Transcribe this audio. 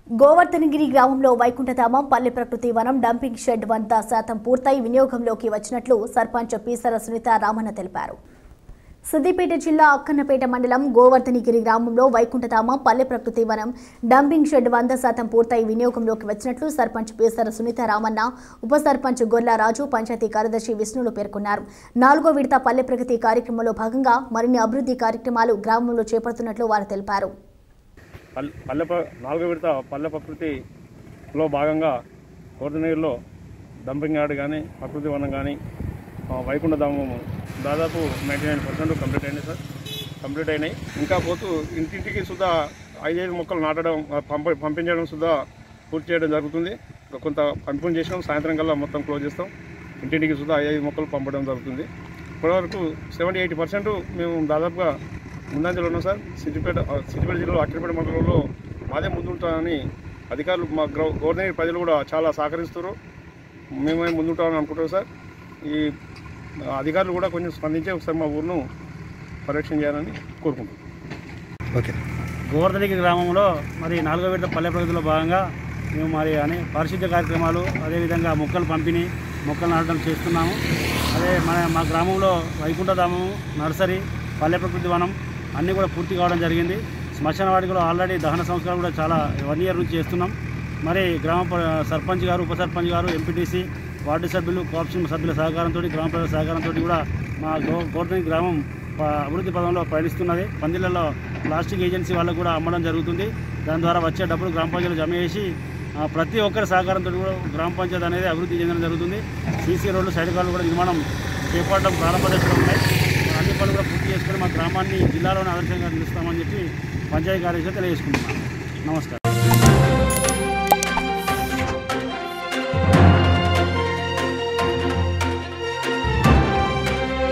గోవర్ధనగిరి గ్రామంలో వైకుంఠధామం పల్లె ప్రకృతి వనం డంపింగ్ షెడ్ వంద శాతం పూర్తయి వినియోగంలోకి వచ్చినట్లు సర్పంచ్ పీసర సునీత రామన్న తెలిపారు సిద్దిపేట జిల్లా అక్కన్నపేట మండలం గోవర్ధనగిరి గ్రామంలో వైకుంఠధామం పల్లె ప్రకృతి వనం డంపింగ్ షెడ్ వంద శాతం పూర్తయి వినియోగంలోకి వచ్చినట్లు సర్పంచ్ పీసర సునీత రామన్న ఉప సర్పంచ్ గొర్ల రాజు పంచాయతీ కార్యదర్శి విష్ణులు పేర్కొన్నారు నాలుగో విడత పల్లె ప్రగతి కార్యక్రమంలో భాగంగా మరిన్ని అభివృద్ధి కార్యక్రమాలు గ్రామంలో చేపడుతున్నట్లు వారు తెలిపారు పల్లె పల్లె ప్ర- నాలుగో విడత పల్లె ప్రకృతిలో భాగంగా కోర్దనగిరిలో డంపింగ్ యార్డ్ కానీ ప్రకృతి వనం కానీ వైకుంఠధామము దాదాపు నైంటీ నైన్ పర్సెంట్ కంప్లీట్ అయినాయి సార్ కంప్లీట్ అయినాయి ఇంకా పోతూ ఇంటింటికి సుధా ఐదైదు మొక్కలు నాటడం ఆ, పంప పంపించడం సుధా పూర్తి చేయడం జరుగుతుంది ఇంకా కొంత పంపిణీ చేసినాం సాయంత్రం కల్లా మొత్తం క్లోజ్ చేస్తాం ఇంటింటికి సుధా ఐదు మొక్కలు పంపడం జరుగుతుంది ఇప్పటివరకు సెవెంటీ ఎయిటీ పర్సెంట్ మేము దాదాపుగా ముందంజలో ఉన్నాం సార్ సిద్దిపేట ఆ, సిద్దిపేట జిల్లాలో అక్కిరిపేట మండలంలో మాదే ముందుంటామని అధికారులు మా గ్రౌ గవర్నమెంట్ ప్రజలు కూడా చాలా సహకరిస్తారు మేమే ముందుంటామని అనుకుంటాం సార్ ఈ ఆ, అధికారులు కూడా కొంచెం స్పందించి ఒకసారి మా ఊరును పర్యవేక్షణ చేయాలని కోరుకుంటున్నాం ఓకే గోవర్ధనగిరి గ్రామంలో మరి నాలుగో విడత పల్లె ప్రగతిలో భాగంగా మేము మరి అనే పారిశుద్ధ్య కార్యక్రమాలు అదేవిధంగా మొక్కలు పంపిణీ మొక్కలు నాటడం చేస్తున్నాము అదే మన మా గ్రామంలో వైకుంఠధామం నర్సరీ పల్లె ప్రకృతి వనం అన్నీ కూడా పూర్తి కావడం జరిగింది శ్మశాన వాటికలో ఆల్రెడీ దహన సంస్కారం కూడా చాలా వన్ ఇయర్ నుంచి చేస్తున్నాం మరి గ్రామ ప- సర్పంచ్ గారు ఉప సర్పంచ్ గారు ఎంపీటీసీ వార్డు సభ్యులు కోఆప్షన్ సభ్యుల సహకారంతో గ్రామ ప్రజల సహకారంతో కూడా మా గో గోవర్ధన గ్రామం ప- అభివృద్ధి పదంలో పయనిస్తున్నది పందిళ్లలో ప్లాస్టిక్ ఏజెన్సీ వాళ్ళకు కూడా అమ్మడం జరుగుతుంది దాని ద్వారా వచ్చే డబ్బులు గ్రామ పంచాయతీలు జమ చేసి ఆ, ప్రతి ఒక్కరి సహకారంతో కూడా గ్రామ పంచాయతీ అనేది అభివృద్ధి చెందడం జరుగుతుంది సీసీ రోడ్లు సైడ్ కాళ్ళు కూడా నిర్మాణం చేపట్టడం ప్రారంభ దశలో ఉన్నాయి అన్ని పనులు కూడా పూర్తి చేసుకొని మా గ్రామాన్ని జిల్లాలోనే ఆదర్శంగా నిలుస్తామని చెప్పి పంచాయతీ కార్యదర్శి తెలియజేసుకుంటున్నాను నమస్కారం